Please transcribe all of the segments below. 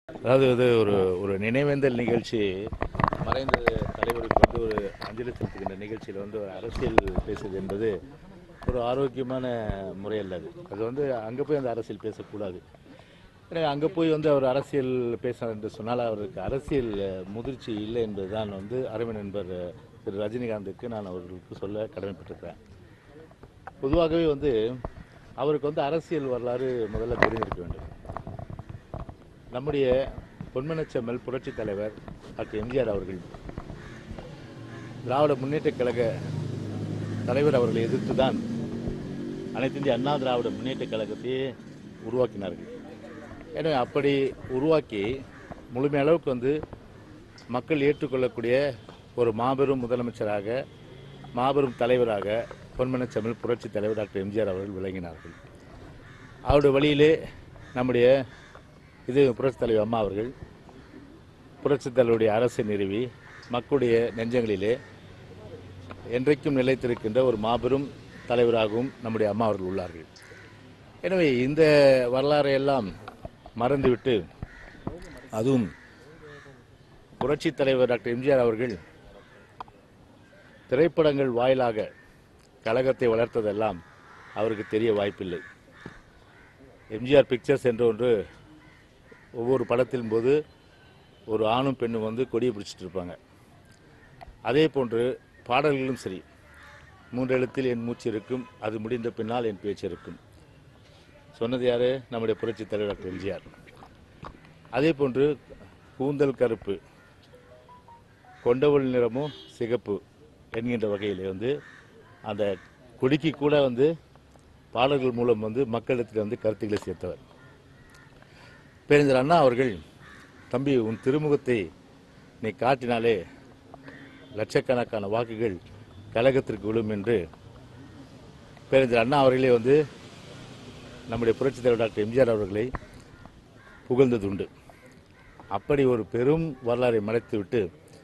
அதாவது இது ஒரு ஒரு நினைவேந்தல் நிகழ்ச்சி மறைந்த தலைவருக்கு வந்து ஒரு அஞ்சலி செலுத்துகின்ற நிகழ்ச்சியில் வந்து ஒரு அரசியல் பேசுவது என்பது ஒரு ஆரோக்கியமான முறை அல்ல அது அது வந்து அங்கே போய் அந்த அரசியல் பேசக்கூடாது எனவே அங்கே போய் வந்து அவர் அரசியல் பேச என்று சொன்னால் அவருக்கு அரசியல் முதிர்ச்சி இல்லை என்பதுதான் வந்து அருமை நண்பர் திரு ரஜினிகாந்துக்கு நான் அவர்களுக்கு சொல்ல கடமைப்பட்டிருக்கிறேன் பொதுவாகவே வந்து அவருக்கு வந்து அரசியல் வரலாறு முதல்ல தெரிந்திருக்க வேண்டும் நம்முடைய பொன்மனச்செம்மல் புரட்சி தலைவர் டாக்டர் எம்ஜிஆர் அவர்கள் திராவிட முன்னேற்றக் கழக தலைவர் அவர்களை எதிர்த்து தான் அனைத்து இந்திய அண்ணா திராவிட முன்னேற்றக் கழகத்தையே உருவாக்கினார்கள் எனவே அப்படி உருவாக்கி முழுமையளவுக்கு வந்து மக்கள் ஏற்றுக்கொள்ளக்கூடிய ஒரு மாபெரும் முதலமைச்சராக மாபெரும் தலைவராக பொன்மனச்செம்மல் புரட்சி தலைவர் டாக்டர் எம்ஜிஆர் அவர்கள் விளங்கினார்கள் அவருடைய வழியிலே நம்முடைய இது புரட்சித் தலைவர் அம்மா அவர்கள் புரட்சித் தலைவருடைய அரசை நிறுவி மக்களுடைய நெஞ்சங்களிலே என்றைக்கும் நிலைத்திருக்கின்ற ஒரு மாபெரும் தலைவராகவும் நம்முடைய அம்மா அவர்கள் உள்ளார்கள் எனவே இந்த வரலாறை எல்லாம் மறந்துவிட்டு அதுவும் புரட்சித் தலைவர் டாக்டர் எம்ஜிஆர் அவர்கள் திரைப்படங்கள் வாயிலாக கழகத்தை வளர்த்ததெல்லாம் அவருக்கு தெரிய வாய்ப்பில்லை எம்ஜிஆர் பிக்சர்ஸ் என்ற ஒன்று ஒவ்வொரு படத்தின் போது ஒரு ஆணும் பெண்ணும் வந்து கொடியை பிடிச்சிட்டு இருப்பாங்க அதே போன்று பாடல்களும் சரி மூன்று எழுத்தில் என் மூச்சு இருக்கும் அது முடிந்த பின்னால் என் பேச்சு இருக்கும் சொன்னது யாரு நம்முடைய புரட்சித் தலைவர் டாக்டர் எம்ஜிஆர் அதே போன்று கூந்தல் கருப்பு கொண்டவள் நிறமும் சிகப்பு என்கின்ற வகையிலே வந்து அந்த கொடிக்கு கூட வந்து பாடல்கள் மூலம் வந்து மக்களிடத்தில் வந்து கருத்துக்களை சேர்த்தவர் பேரறிஞர் அண்ணா அவர்கள் தம்பி உன் திருமுகத்தை நீ காட்டினாலே லட்சக்கணக்கான வாக்குகள் கழகத்திற்கு விழும் என்று பேரறிஞர் அண்ணா அவர்களே வந்து நம்முடைய புரட்சித் தலைவர் டாக்டர் எம்ஜிஆர் அவர்களை புகழ்ந்ததுண்டு அப்படி ஒரு பெரும் வரலாறை மறைத்துவிட்டு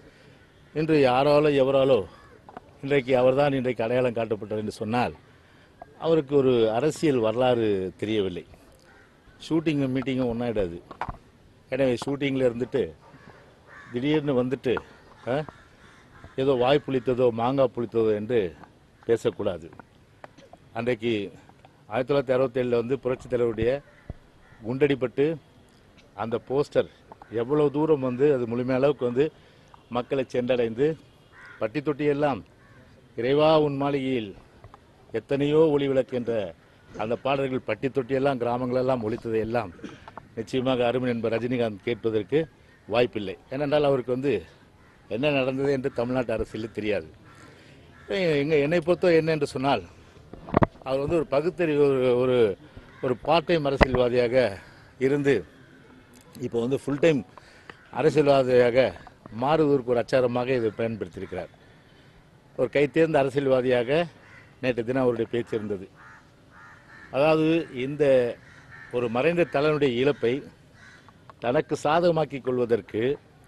இன்று யாராலோ எவராலோ இன்றைக்கு அவர்தான் இன்றைக்கு அடையாளம் காட்டப்பட்டார் என்று சொன்னால் அவருக்கு ஒரு அரசியல் வரலாறு தெரியவில்லை ஷூட்டிங்கும் மீட்டிங்கும் ஒன்றாயிடாது எனவே ஷூட்டிங்கில் இருந்துட்டு திடீர்னு வந்துட்டு ஆ, ஏதோ வாய் புளித்ததோ மாங்காய் புளித்ததோ என்று பேசக்கூடாது அன்றைக்கு ஆயிரத்தி தொள்ளாயிரத்தி அறுபத்தேழில் வந்து புரட்சித் தலைவருடைய குண்டடிப்பட்டு அந்த போஸ்டர் எவ்வளவு தூரம் வந்து அது முழுமைய அளவுக்கு வந்து மக்களை சென்றடைந்து பட்டி தொட்டியெல்லாம் இறைவா உன் மாளிகையில் எத்தனையோ ஒளி விளக்கின்ற அந்த பாடல்கள் பட்டி தொட்டியெல்லாம் கிராமங்களெல்லாம் ஒலித்ததை எல்லாம் நிச்சயமாக அருமை என்பர் ரஜினிகாந்த் கேட்பதற்கு வாய்ப்பில்லை ஏனென்றால் அவருக்கு வந்து என்ன நடந்தது என்று தமிழ்நாட்டு அரசியலில் தெரியாது எங்க என்னை பொறுத்த என்ன என்று சொன்னால் அவர் வந்து ஒரு பகுத்தறிவு ஒரு ஒரு ஒரு பார்ட் டைம் அரசியல்வாதியாக இருந்து இப்போ வந்து ஃபுல் டைம் அரசியல்வாதியாக மாறுவதற்கு ஒரு அச்சாரமாக இதை பயன்படுத்தியிருக்கிறார் ஒரு கைத்தேர்ந்த அரசியல்வாதியாக நேற்று தினம் அவருடைய பேச்சு இருந்தது அதாவது இந்த ஒரு மறைந்த தலைவனுடைய இழப்பை தனக்கு சாதகமாக்கிக் கொள்வதற்கு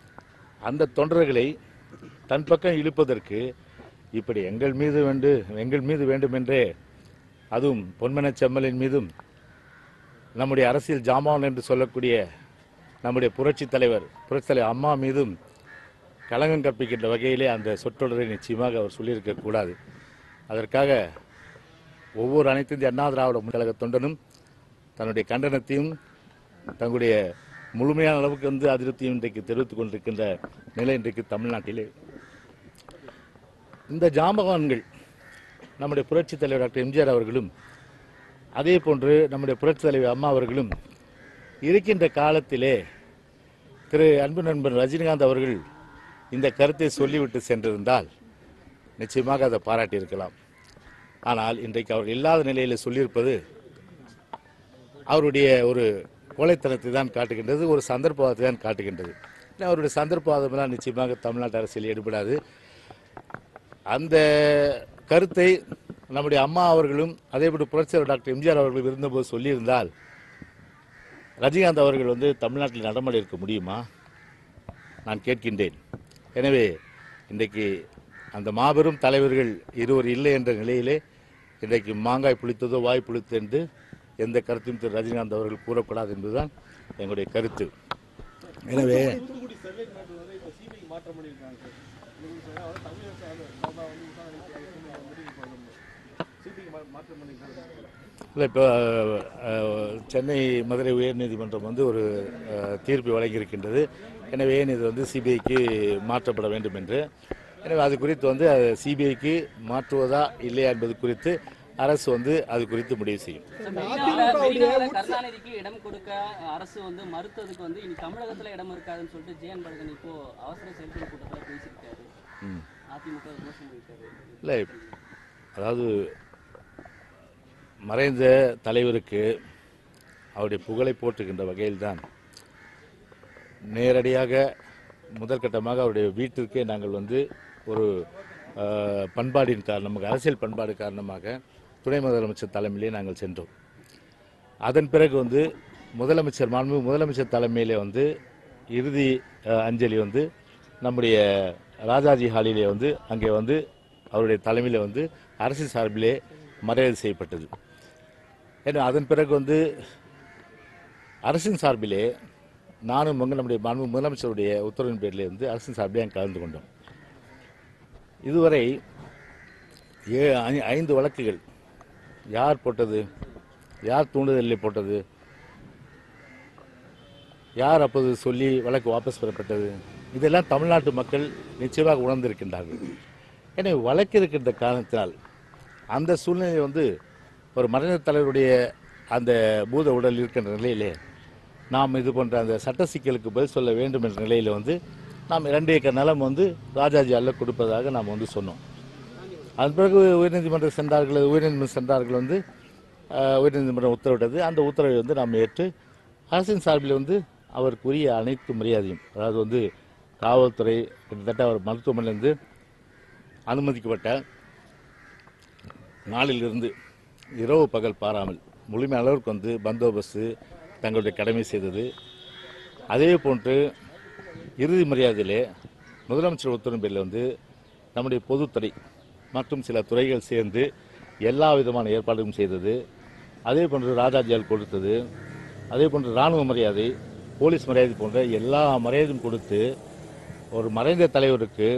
அந்த தொண்டர்களை தன் பக்கம் இழுப்பதற்கு இப்படி எங்கள் மீது வேண்டு எங்கள் மீது வேண்டுமென்றே அதுவும் பொன்மனச் செம்மலின் மீதும் நம்முடைய அரசியல் ஜாமான் என்று சொல்லக்கூடிய நம்முடைய புரட்சித் தலைவர் புரட்சித் தலைவர் அம்மா மீதும் களங்கம் கற்பிக்கின்ற வகையிலே அந்த சொற்றொடரை நிச்சயமாக அவர் சொல்லியிருக்க கூடாது அதற்காக ஒவ்வொரு அனைத்து இந்திய அண்ணா திராவிட முன்னேற்றக் கழக தொண்டனும் தன்னுடைய கண்டனத்தையும் தங்களுடைய முழுமையான அளவுக்கு வந்து அதிருப்தியும் இன்றைக்கு தெரிவித்துக் கொண்டிருக்கின்ற நிலை இன்றைக்கு தமிழ்நாட்டிலே இந்த ஜாம்பவான்கள் நம்முடைய புரட்சித் தலைவர் டாக்டர் எம்ஜிஆர் அவர்களும் அதே போன்று நம்முடைய புரட்சித் தலைவர் அம்மா அவர்களும் இருக்கின்ற காலத்திலே திரு அன்பு நண்பர் ரஜினிகாந்த் அவர்கள் இந்த கருத்தை சொல்லிவிட்டு சென்றிருந்தால் நிச்சயமாக அதை பாராட்டியிருக்கலாம் ஆனால் இன்றைக்கு அவர் இல்லாத நிலையில் சொல்லியிருப்பது அவருடைய ஒரு கோழைத்தனத்தை தான் காட்டுகின்றது ஒரு சந்தர்ப்பவாதத்தை தான் காட்டுகின்றது ஏன்னா, அவருடைய சந்தர்ப்பவாதமெல்லாம் நிச்சயமாக தமிழ்நாட்டு அரசியல் ஈடுபடாது அந்த கருத்தை நம்முடைய அம்மா அவர்களும் அதேபோல புரட்சியாளர் டாக்டர் எம்ஜிஆர் அவர்கள் இருந்தபோது சொல்லியிருந்தால் ரஜினிகாந்த் அவர்கள் வந்து தமிழ்நாட்டில் நடமாடி இருக்க முடியுமா நான் கேட்கின்றேன் எனவே இன்றைக்கு அந்த மாபெரும் தலைவர்கள் இருவர் இல்லை என்ற நிலையிலே இன்றைக்கு மாங்காய் புளித்ததோ வாய் புளித்தது என்று எந்த கருத்தையும் திரு ரஜினிகாந்த் அவர்கள் கூறக்கூடாது என்பதுதான் எங்களுடைய கருத்து எனவே தூத்துக்குடி ஸ்டெர்லைட் மேட்டர் வந்து இப்போ சிபிஐ மாற்றம் பண்ணியிருக்காங்க சார் இது சார் அதாவது தமிழக சார்பா சார்பா வந்து விசாரணை செய்யறதுக்கு வந்துட்டு இப்போ சிபிஐ மாற்றம் பண்ணியிருக்காங்க இல்லை இப்போ அஹ், சென்னை மதுரை உயர்நீதிமன்றம் வந்து ஒரு அஹ், தீர்ப்பு வழங்கியிருக்கின்றது எனவே இது வந்து சிபிஐக்கு மாற்றப்பட வேண்டும் என்று எனவே அது குறித்து வந்து சிபிஐக்கு மாற்றுவதா இல்லையா என்பது குறித்து அரசு வந்து அது குறித்து முடிவு செய்யும் மெரினால மெரினால கருணாநிதிக்கு இடம் கொடுக்க அரசு வந்து மறுத்ததுக்கு வந்து இனி தமிழகத்துல இடம் இருக்காதுன்னு சொல்லிட்டு ஜெயன் பழகன் இப்போ அவசர செயல்குழு கூட்டத்துல பேசியிருக்காரு ம். அதிமுக விமர்சனம் பண்ணியிருக்காரு இல்லை அதாவது மறைந்த தலைவருக்கு அவருடைய புகழை போற்றுகின்ற வகையில்தான் நேரடியாக முதற்கட்டமாக அவருடைய வீட்டிற்கே நாங்கள் வந்து ஒரு அஹ், பண்பாடின் காரணமாக அரசியல் பண்பாடு காரணமாக துணை முதலமைச்சர் தலைமையிலே நாங்கள் சென்றோம் அதன் பிறகு வந்து முதலமைச்சர் மாண்பு முதலமைச்சர் தலைமையிலே வந்து இறுதி அஹ், அஞ்சலி வந்து நம்முடைய ராஜாஜி ஹாலிலே வந்து அங்கே வந்து அவருடைய தலைமையில் வந்து அரசு சார்பிலே மரியாதை செய்யப்பட்டது ஏன்னா அதன் பிறகு வந்து அரசின் சார்பிலே நானும் வந்து நம்முடைய மாண்பு முதலமைச்சருடைய உத்தரவின் பேரில் வந்து அரசின் சார்பிலே அங்கே கலந்து கொண்டோம் இதுவரை ஏ ஐ- ஐந்து வழக்குகள் யார் போட்டது யார் தூண்டுதலில் போட்டது யார் அப்போது சொல்லி வழக்கு வாபஸ் பெறப்பட்டது இதெல்லாம் தமிழ்நாட்டு மக்கள் நிச்சயமாக உணர்ந்திருக்கின்றார்கள் எனவே வழக்கு இருக்கின்ற காரணத்தினால் அந்த சூழ்நிலை வந்து ஒரு மறைந்த தலைவருடைய அந்த பூத உடல் இருக்கின்ற நிலையிலே நாம் இது போன்ற அந்த சட்ட சிக்கலுக்கு பதில் சொல்ல வேண்டும் என்ற நிலையில் வந்து நாம் இரண்டு ஏக்கர் நிலம் வந்து ராஜாஜி அல்ல கொடுப்பதாக நாம் வந்து சொன்னோம் அதன் பிறகு உயர்நீதிமன்றம் சென்றார்கள் உயர்நீதிமன்றம் சென்றார்கள் வந்து அஹ், உயர்நீதிமன்றம் உத்தரவிட்டது அந்த உத்தரவை வந்து நாம் ஏற்று அரசின் சார்பில் வந்து அவருக்குரிய அனைத்து மரியாதையும் அதாவது வந்து காவல்துறை கிட்டத்தட்ட அவர் மருத்துவமனையிலிருந்து அனுமதிக்கப்பட்ட நாளிலிருந்து இரவு பகல் பாராமல் முழுமை அளவிற்கு வந்து பந்தோபஸ்து தங்களுடைய கடமை செய்தது அதே போன்று இறுதி மரியாதையிலே முதலமைச்சர் உத்தரவின் பேரில் வந்து நம்முடைய பொதுத்துறை மற்றும் சில துறைகள் சேர்ந்து எல்லா விதமான ஏற்பாடுகளும் செய்தது அதே போன்று ராஜாஜியால் கொடுத்தது அதே போன்று இராணுவ மரியாதை போலீஸ் மரியாதை போன்ற எல்லா மரியாதையும் கொடுத்து ஒரு மறைந்த தலைவருக்கு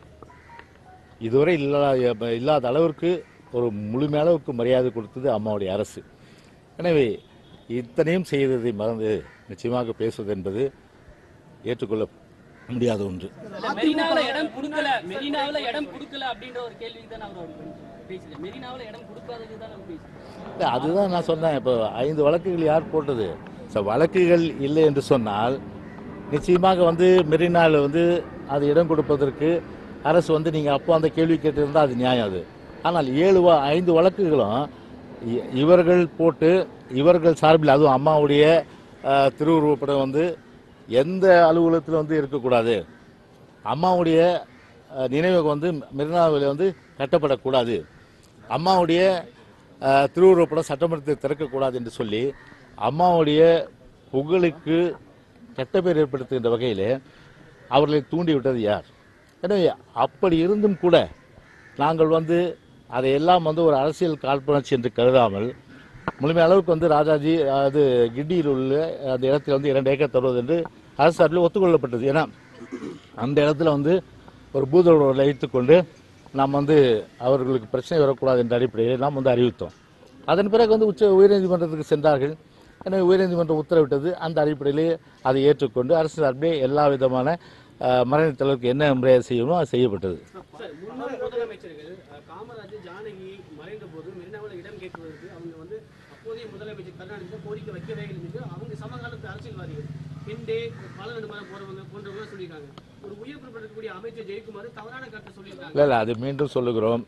இதுவரை இல்லாத இல்லாத அளவிற்கு ஒரு முழுமை அளவுக்கு மரியாதை கொடுத்தது அம்மாவுடைய அரசு எனவே இத்தனையும் செய்ததை மறந்து நிச்சயமாக பேசுவது என்பது ஏற்றுக்கொள்ள முடியாத ஒன்று இல்ல, மெரினாவுல இடம் கொடுக்கல மெரினாவுல இடம் கொடுக்கல அப்படின்ற ஒரு கேள்விக்கு தான் அவர் பேசல மெரினாவுல இடம் கொடுக்காததுக்கு தான் அவர் பேசுறேன் இல்லை அதுதான் நான் சொன்னேன் இப்போ ஐந்து வழக்குகள் யார் போட்டது ஸோ வழக்குகள் இல்லை என்று சொன்னால் நிச்சயமாக வந்து மெரினாவில் வந்து அது இடம் கொடுப்பதற்கு அரசு வந்து நீங்கள் அப்போ அந்த கேள்வி கேட்டிருந்தால் அது நியாயம் அது ஆனால் ஏழு வ- ஐந்து வழக்குகளும் இ- இவர்கள் போட்டு இவர்கள் சார்பில் அதுவும் அம்மாவுடைய அஹ், திருவுருவப்படம் வந்து எந்த அலுவலகத்தில் வந்து இருக்கக்கூடாது அம்மாவுடைய அஹ், நினைவகம் வந்து மெரினாவில் வந்து கட்டப்படக்கூடாது அம்மாவுடைய அஹ், திருவுருவப்படம் சட்டமன்றத்தை திறக்கக்கூடாது என்று சொல்லி அம்மாவுடைய புகழுக்கு கெட்ட பேர் ஏற்படுத்துகின்ற வகையில் அவர்களை தூண்டிவிட்டது யார் எனவே அப்படி இருந்தும் கூட நாங்கள் வந்து அதையெல்லாம் வந்து ஒரு அரசியல் காழ்ப்புணர்ச்சி என்று கருதாமல் முழுமை அளவுக்கு வந்து ராஜாஜி அது கிண்டியில் உள்ள அந்த இடத்துல வந்து இரண்டு ஏக்கர் தருவது என்று அரசு சார்பில் ஒத்துக்கொள்ளப்பட்டது ஏன்னா அந்த இடத்துல வந்து ஒரு பூதோடு வைத்துக்கொண்டு நாம் வந்து அவர்களுக்கு பிரச்சனை வரக்கூடாது என்ற அடிப்படையில் நாம் வந்து அறிவித்தோம் அதன் பிறகு வந்து உச்ச உயர்நீதிமன்றத்துக்கு சென்றார்கள் எனவே உயர்நீதிமன்றம் உத்தரவிட்டது அந்த அடிப்படையிலே அதை ஏற்றுக்கொண்டு அரசு சார்பிலே எல்லா விதமான அஹ், மறைந்த தலைவருக்கு என்ன மரியாதை செய்யணுமோ அது செய்யப்பட்டது சார் முன்னாள் முதலமைச்சர்கள் அஹ், காமராஜ் ஜானகி மறைந்த போது மெரினாவில் இடம் கேட்பதற்கு அவங்க வந்து அப்போதைய முதலமைச்சர் கருணாநிதி கோரிக்கை வைக்கவே இல்லை என்று அவங்க சமகாலத்து அரசியல்வாதிகள் பிண்டே பாலநடுமரம் போறவங்க போன்றவங்க சொல்லியிருக்காங்க ஒரு உயர் பொறுப்பில் இருக்கக்கூடிய அமைச்சர் ஜெயக்குமார் தவறான கருத்தை சொல்லியிருக்காங்க இல்லை இல்லை அது மீண்டும் சொல்லுகிறோம்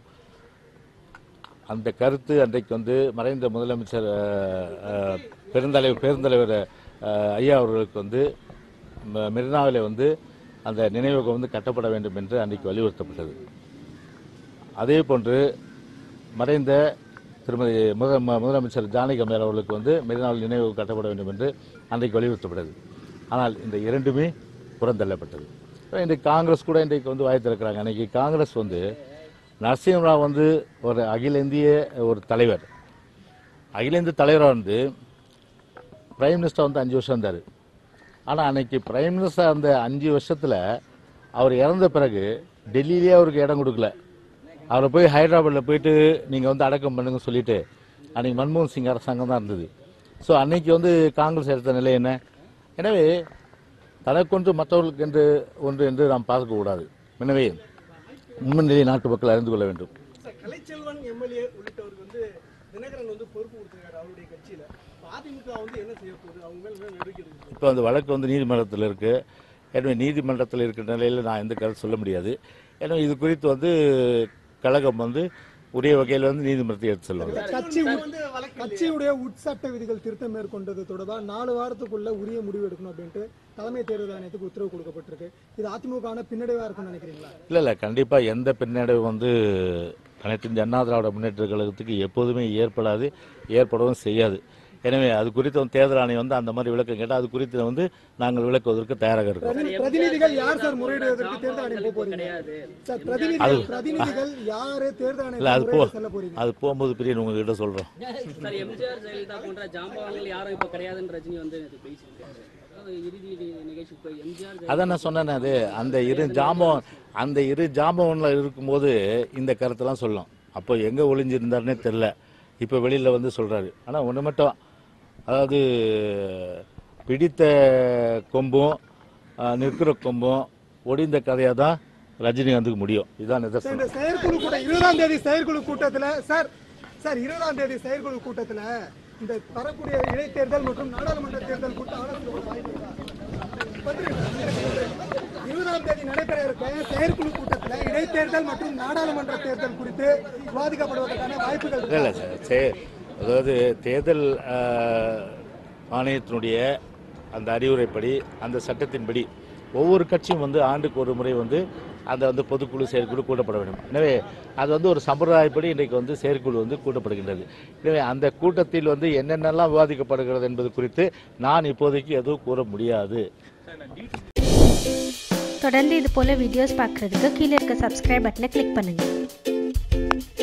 அந்த கருத்து அன்றைக்கு வந்து மறைந்த முதலமைச்சர் அஹ், அஹ், பெருந்தலைவர் பெருந்தலைவர் அஹ், ஐயா அவர்களுக்கு வந்து ம- மெரினாவிலே வந்து அந்த நினைவகம் வந்து கட்டப்பட வேண்டும் என்று அன்றைக்கு வலியுறுத்தப்பட்டது அதே போன்று மறைந்த திருமதி முத ம- முதலமைச்சர் ஜானகி அம்மையார் அவர்களுக்கு வந்து மெரினாவில் நினைவகம் கட்டப்பட வேண்டும் என்று அன்றைக்கு வலியுறுத்தப்பட்டது ஆனால் இந்த இரண்டுமே புறந்தள்ளப்பட்டது இப்ப இன்றைக்கு காங்கிரஸ் கூட இன்றைக்கு வந்து வாய் திறக்கிறாங்க அன்றைக்கி காங்கிரஸ் வந்து நரசிம்மராவ் வந்து ஒரு அகில இந்திய ஒரு தலைவர் அகில இந்திய தலைவராக வந்து பிரைம் மினிஸ்டர் வந்து அஞ்சு வருஷம் இருந்தார் ஆனால் அன்னைக்கு பிரைம் மினிஸ்டர் அந்த அஞ்சு வருஷத்தில் அவர் இறந்த பிறகு டெல்லியிலே அவருக்கு இடம் கொடுக்கல அவரை போய் ஹைதராபாத்தில் போயிட்டு நீங்கள் வந்து அடக்கம் பண்ணுங்க சொல்லிட்டு அன்னைக்கு மன்மோகன் சிங் அரசாங்கம் தான் இருந்தது ஸோ அன்னைக்கு வந்து காங்கிரஸ் எடுத்த நிலை என்ன எனவே தனக்கொன்று மற்றவர்களுக்கு என்று ஒன்று என்று நாம் பார்க்கக்கூடாது எனவே உண்மைநிலையை நாட்டு மக்கள் அறிந்து கொள்ள வேண்டும் சார் கலைச்செல்வன் எம்எல்ஏ உள்ளிட்டவருக்கு வந்து தினகரன் வந்து பொறுப்பு கொடுத்துருக்காரு அவருடைய கட்சியில இப்ப அதிமுக வந்து என்ன செய்ய போகுது அவங்க மேல என்ன நடவடிக்கை எடுக்க இப்போ அந்த வழக்கு வந்து நீதிமன்றத்தில் இருக்கு எனவே நீதிமன்றத்தில் இருக்கிற நிலையில் நான் எந்த கருத்து சொல்ல முடியாது எனவே இது குறித்து வந்து கழகம் வந்து உரிய வகையில் வந்து நீதிமன்றத்தை எடுத்து செல்வாங்க கட்சி வந்து கட்சியுடைய உட்சட்ட விதிகள் திருத்தம் மேற்கொண்டது தொடர்பாக நாலு வாரத்துக்குள்ள உரிய முடிவு எடுக்கணும் அப்படின்ட்டு தலைமை தேர்தல் ஆணையத்துக்கு உத்தரவு கொடுக்கப்பட்டிருக்கு இது அதிமுக பின்னடைவா இருக்கும்னு நினைக்கிறீங்களா இல்லை இல்லை கண்டிப்பாக எந்த பின்னடைவு வந்து அனைத்து இந்திய அண்ணா திராவிட முன்னேற்ற கழகத்துக்கு எப்போதுமே ஏற்படாது ஏற்படவும் செய்யாது எனவே அது குறித்து வந்து தேர்தல் ஆணையம் வந்து அந்த மாதிரி விளக்கம் கேட்டால் அது குறித்து வந்து நாங்கள் விளக்குவதற்கு தயாராக இருக்கோம் பிரதி- பிரதிநிதிகள் யார் சார் முறையிடுவதற்கு தேர்தல் ஆணையம் போக போறீங்க சார் பிரதிநிதிகள் பிரதிநிதிகள் யாரு தேர்தல் இல்லை அது ஆணையம் போ செல்ல போறீங்க அது போகும்போது பிரியன் உங்ககிட்ட சொல்கிறோம் சார் எம்ஜிஆர் ஜெயலலிதா போன்ற ஜாம்பவான்கள் யாரும் இப்ப கிடையாதுன்னு ரஜினி வந்து இது பேசியிருக்காரு அதாவது இறுதி நி- நிகழ்ச்சி இப்போ எம்ஜிஆர் ஜெயலலிதா அதான் நான் சொன்னேனே அது அந்த இரு ஜாம்பவன் அந்த இரு ஜாம்பவனில் இருக்கும்போது இந்த கருத்தெல்லாம் சொல்லும் அப்போ எங்கே ஒளிஞ்சிருந்தாருன்னே தெரில இப்போ வெளியில் வந்து சொல்கிறாரு ஆனால் ஒன்று மட்டும் அதாவது பிடித்த கொம்பும் ஆஹ், நிற்கிற கொம்பும் ஒடிந்த கதையாக தான் ரஜினிகாந்துக்கு முடியும் இதுதான் சார், நிதர்சனம் இந்த செயற்குழு கூட்டம் இருபதாம் தேதி செயற்குழு கூட்டத்துல சார் சார் இருபதாம் தேதி செயற்குழு கூட்டத்துல இந்த வரக்கூடிய இடைத்தேர்தல் மற்றும் நாடாளுமன்ற தேர்தல் கூட்டம் ஆலோசனை வாய்ப்பு இருக்கா? இருபதாம் தேதி நடைபெற இருக்க செயற்குழு கூட்டத்துல இடைத்தேர்தல் மற்றும் நாடாளுமன்ற தேர்தல் குறித்து விவாதிக்கப்படுவதற்கான வாய்ப்புகள் இருக்கா? இல்லை இல்லை சார் சே அதாவது தேர்தல் ஆஹ், ஆணையத்தினுடைய அந்த அறிவுரைப்படி அந்த சட்டத்தின்படி ஒவ்வொரு கட்சியும் வந்து ஆண்டுக்கு ஒரு முறை வந்து அந்த வந்து பொதுக்குழு செயற்குழு கூட்டப்பட வேண்டும் எனவே அது வந்து ஒரு சம்பிரதாயப்படி இன்றைக்கு வந்து செயற்குழு வந்து கூட்டப்படுகின்றது எனவே அந்த கூட்டத்தில் வந்து என்னென்னலாம் விவாதிக்கப்படுகிறது என்பது குறித்து நான் இப்போதைக்கு எதுவும் கூற முடியாது தொடர்ந்து இது போல வீடியோஸ் பார்க்குறதுக்கு கீழே இருக்க சப்ஸ்கிரைப் பட்டனை கிளிக் பண்ணுங்கள்